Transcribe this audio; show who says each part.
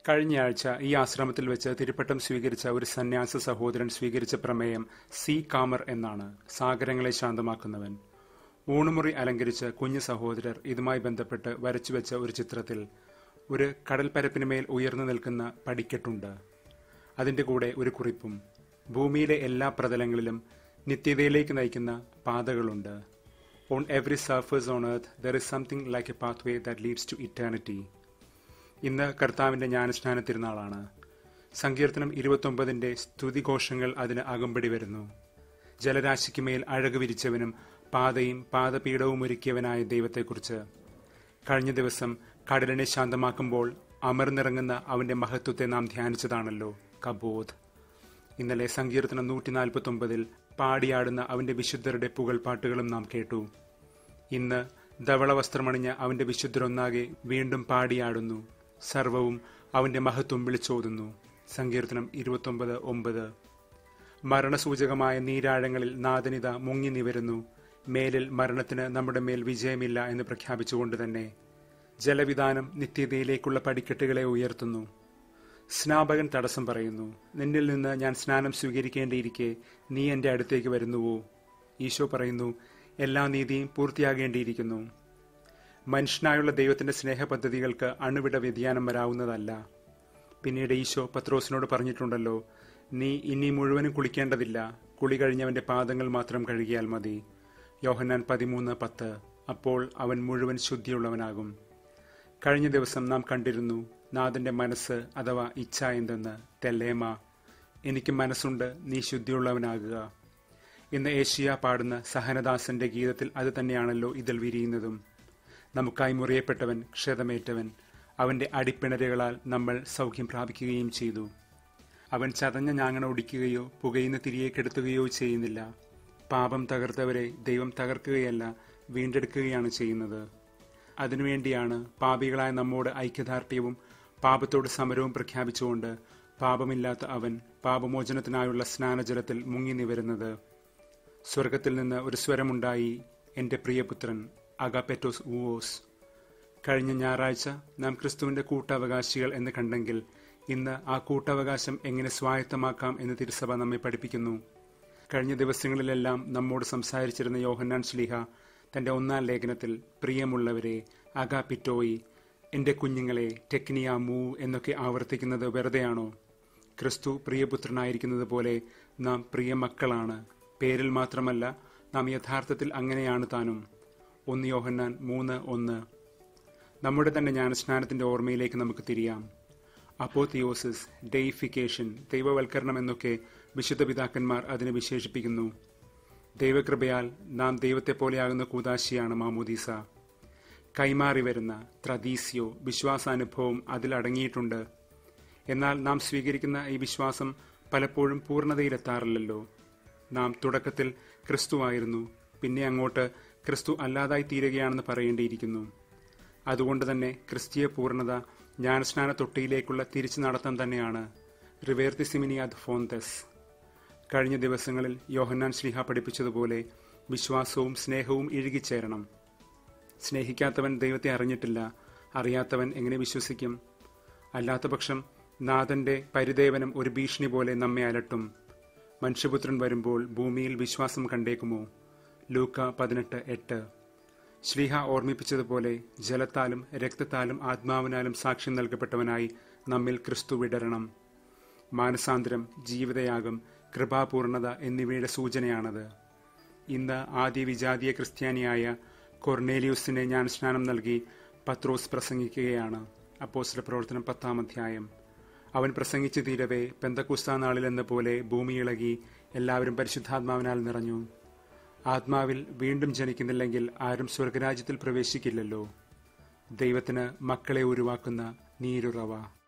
Speaker 1: കഴിഞ്ഞയാഴ്ച ഈ ആശ്രമത്തിൽ വെച്ച് തിരുപ്പട്ടം സ്വീകരിച്ച ഒരു സന്യാസ സഹോദരൻ സ്വീകരിച്ച പ്രമേയം സീ കാമർ എന്നാണ് സാഗരങ്ങളെ ശാന്തമാക്കുന്നവൻ ഊണുമുറി അലങ്കരിച്ച കുഞ്ഞു സഹോദരർ ഇതുമായി ബന്ധപ്പെട്ട് വരച്ചുവെച്ച ഒരു ചിത്രത്തിൽ ഒരു കടൽപ്പരപ്പിനുമേൽ ഉയർന്നു നിൽക്കുന്ന പടിക്കെട്ടുണ്ട് അതിന്റെ കൂടെ ഒരു കുറിപ്പും ഭൂമിയിലെ എല്ലാ പ്രതലങ്ങളിലും നിത്യതയിലേക്ക് നയിക്കുന്ന പാതകളുണ്ട് on every surface on earth there is something like a pathway that leads to eternity ഇന്ന് കർത്താവിന്റെ ജ്ഞാനസ്നാന തിരുനാളാണ് സങ്കീർത്തനം ഇരുപത്തൊമ്പതിന്റെ സ്തുതിഘോഷങ്ങൾ അതിന് അകമ്പടി വരുന്നു ജലരാശിക്ക് മേൽ അഴക് വിരിച്ചവനും പാതയും പാദപീഠവും ഒരുക്കിയവനായ ദൈവത്തെക്കുറിച്ച് കഴിഞ്ഞ ദിവസം കടലിനെ ശാന്തമാക്കുമ്പോൾ അമർന്നിറങ്ങുന്ന അവന്റെ മഹത്വത്തെ നാം ധ്യാനിച്ചതാണല്ലോ കബോധ് ഇന്നലെ സങ്കീർത്തനം നൂറ്റി നാൽപ്പത്തി ഒമ്പതിൽ പാടിയാടുന്ന അവന്റെ വിശുദ്ധരുടെ പുകൾപ്പാട്ടുകളും നാം കേട്ടു ഇന്ന് ധവള വസ്ത്രമണിഞ്ഞ അവന്റെ വിശുദ്ധരൊന്നാകെ വീണ്ടും പാടിയാടുന്നു സർവവും അവന്റെ മഹത്വം വിളിച്ചോതുന്നു സങ്കീർത്തനം ഇരുപത്തൊമ്പത് ഒമ്പത് മരണസൂചകമായ നീരാഴങ്ങളിൽ നാദനിത മുങ്ങി നിവരുന്നു മേലിൽ മരണത്തിന് നമ്മുടെ മേൽ വിജയമില്ല എന്ന് പ്രഖ്യാപിച്ചുകൊണ്ട് തന്നെ ജലവിധാനം നിത്യതയിലേക്കുള്ള പടിക്കെട്ടുകളെ ഉയർത്തുന്നു സ്നാപകൻ തടസ്സം പറയുന്നു നിന്നിൽ നിന്ന് ഞാൻ സ്നാനം സ്വീകരിക്കേണ്ടിയിരിക്കെ നീ എൻ്റെ അടുത്തേക്ക് വരുന്നുവോ ഈശോ പറയുന്നു എല്ലാ നീതിയും പൂർത്തിയാകേണ്ടിയിരിക്കുന്നു മനുഷ്യനായുള്ള ദൈവത്തിന്റെ സ്നേഹപദ്ധതികൾക്ക് അണുവിട വ്യതിയാനം വരാവുന്നതല്ല പിന്നീട് ഈശോ പത്രോസിനോട് പറഞ്ഞിട്ടുണ്ടല്ലോ നീ ഇനി മുഴുവനും കുളിക്കേണ്ടതില്ല കുളി കഴിഞ്ഞവന്റെ പാദങ്ങൾ മാത്രം കഴുകിയാൽ മതി യോഹന്നാൻ പതിമൂന്ന് പത്ത് അപ്പോൾ അവൻ മുഴുവൻ ശുദ്ധിയുള്ളവനാകും കഴിഞ്ഞ ദിവസം നാം കണ്ടിരുന്നു നാഥന്റെ മനസ്സ് അഥവാ ഇച്ഛ എന്തെന്ന് തെല്ലേമ എനിക്ക് മനസ്സുണ്ട് നീ ശുദ്ധിയുള്ളവനാകുക ഇന്ന് ഏഷ്യ പാടുന്ന സഹനദാസന്റെ ഗീതത്തിൽ അത് തന്നെയാണല്ലോ ഇതിൽ വിരിയുന്നതും നമുക്കായി മുറിയപ്പെട്ടവൻ ക്ഷതമേറ്റവൻ അവന്റെ അടിപ്പിണരുകളാൽ നമ്മൾ സൗഖ്യം പ്രാപിക്കുകയും ചെയ്തു അവൻ ചതഞ്ഞ ഞാങ്ങണ ഒടിക്കുകയോ പുകയുന്ന തിരിയെ കെടുത്തുകയോ ചെയ്യുന്നില്ല പാപം തകർത്തവരെ ദൈവം തകർക്കുകയല്ല വീണ്ടെടുക്കുകയാണ് ചെയ്യുന്നത് അതിനുവേണ്ടിയാണ് പാപികളായ നമ്മോട് ഐക്യദാർഢ്യവും പാപത്തോട് സമരവും പ്രഖ്യാപിച്ചുകൊണ്ട് പാപമില്ലാത്ത അവൻ പാപമോചനത്തിനായുള്ള സ്നാനജലത്തിൽ മുങ്ങി നിവരുന്നത് സ്വർഗത്തിൽ നിന്ന് ഒരു സ്വരമുണ്ടായി എന്റെ പ്രിയപുത്രൻ അഗാപെറ്റോസ് ഊവോസ് കഴിഞ്ഞ ഞായറാഴ്ച നാം ക്രിസ്തുവിന്റെ കൂട്ടവകാശികൾ എന്ന് കണ്ടെങ്കിൽ ഇന്ന് ആ കൂട്ടവകാശം എങ്ങനെ സ്വായത്തമാക്കാം എന്ന് തിരുസഭ നമ്മെ പഠിപ്പിക്കുന്നു കഴിഞ്ഞ ദിവസങ്ങളിലെല്ലാം നമ്മോട് സംസാരിച്ചിരുന്ന യോഹന്നാൻ ശ്ലീഹ തന്റെ ഒന്നാം ലേഖനത്തിൽ പ്രിയമുള്ളവരെ അഗാപിറ്റോയി എന്റെ കുഞ്ഞുങ്ങളെ ടെക്നിയ മൂ എന്നൊക്കെ ആവർത്തിക്കുന്നത് വെറുതെയാണോ ക്രിസ്തു പ്രിയപുത്രനായിരിക്കുന്നത് പോലെ നാം പ്രിയമക്കളാണ് പേരിൽ മാത്രമല്ല നാം യഥാർത്ഥത്തിൽ അങ്ങനെയാണ് താനും ഒന്ന് യോഹന്നാൻ മൂന്ന് ഒന്ന് നമ്മുടെ തന്നെ ജ്ഞാനസ്നാനത്തിന്റെ ഓർമ്മയിലേക്ക് നമുക്ക് തിരിയാം അപ്പോത്തിയോസിസ് ഡെയിഫിക്കേഷൻ ദൈവവൽക്കരണം എന്നൊക്കെ വിശുദ്ധ പിതാക്കന്മാർ അതിനെ വിശേഷിപ്പിക്കുന്നു ദൈവകൃപയാൽ നാം ദൈവത്തെ പോലെയാകുന്ന കൂതാശിയാണ് മാമോദീസ കൈമാറി വരുന്ന ത്രദീസ്യോ വിശ്വാസാനുഭവം അതിലടങ്ങിയിട്ടുണ്ട് എന്നാൽ നാം സ്വീകരിക്കുന്ന ഈ വിശ്വാസം പലപ്പോഴും പൂർണ്ണതയിലെത്താറില്ലല്ലോ നാം തുടക്കത്തിൽ ക്രിസ്തുവായിരുന്നു പിന്നെ അങ്ങോട്ട് ക്രിസ്തു അല്ലാതായി തീരുകയാണെന്ന് പറയേണ്ടിയിരിക്കുന്നു അതുകൊണ്ട് തന്നെ ക്രിസ്തീയ പൂർണ്ണത ജ്ഞാനസ്നാന തൊട്ടിയിലേക്കുള്ള തിരിച്ചു നടത്തം തന്നെയാണ് റിവേർത്തി സിമിനിയാദ് ഫോന്തസ് കഴിഞ്ഞ ദിവസങ്ങളിൽ യോഹന്നാൻ ശ്രീഹ പഠിപ്പിച്ചതുപോലെ വിശ്വാസവും സ്നേഹവും ഇഴുകിച്ചേരണം സ്നേഹിക്കാത്തവൻ ദൈവത്തെ അറിഞ്ഞിട്ടില്ല അറിയാത്തവൻ എങ്ങനെ വിശ്വസിക്കും അല്ലാത്തപക്ഷം നാഥന്റെ പരിദേവനം ഒരു ഭീഷണി പോലെ നമ്മെ അലട്ടും മനുഷ്യപുത്രൻ വരുമ്പോൾ ഭൂമിയിൽ വിശ്വാസം കണ്ടേക്കുമോ ലൂക്ക പതിനെട്ട് എട്ട് ശ്രീഹ ഓർമ്മിപ്പിച്ചതുപോലെ ജലത്താലും രക്തത്താലും ആത്മാവിനാലും സാക്ഷ്യം നൽകപ്പെട്ടവനായി നമ്മിൽ ക്രിസ്തു വിടരണം മാനസാന്തരം ജീവിതയാഗം കൃപാപൂർണത എന്നിവയുടെ സൂചനയാണത് ഇന്ന് ആദ്യ വിജാതീയ ക്രിസ്ത്യാനിയായ കൊർണേലിയൂസിനെ ഞാൻ സ്നാനം നൽകി പത്രോസ് പ്രസംഗിക്കുകയാണ് അപ്പോസ്റ്റല പ്രവർത്തനം പത്താം അധ്യായം അവൻ പ്രസംഗിച്ചു തീരവേ പെന്തക്കുസ്ത നാളിലെന്ന പോലെ ഭൂമി ഇളകി എല്ലാവരും പരിശുദ്ധാത്മാവിനാൽ നിറഞ്ഞു ആത്മാവിൽ വീണ്ടും ജനിക്കുന്നില്ലെങ്കിൽ ആരും സ്വർഗരാജ്യത്തിൽ പ്രവേശിക്കില്ലല്ലോ ദൈവത്തിന് മക്കളെ ഉരുവാക്കുന്ന നീരുറവ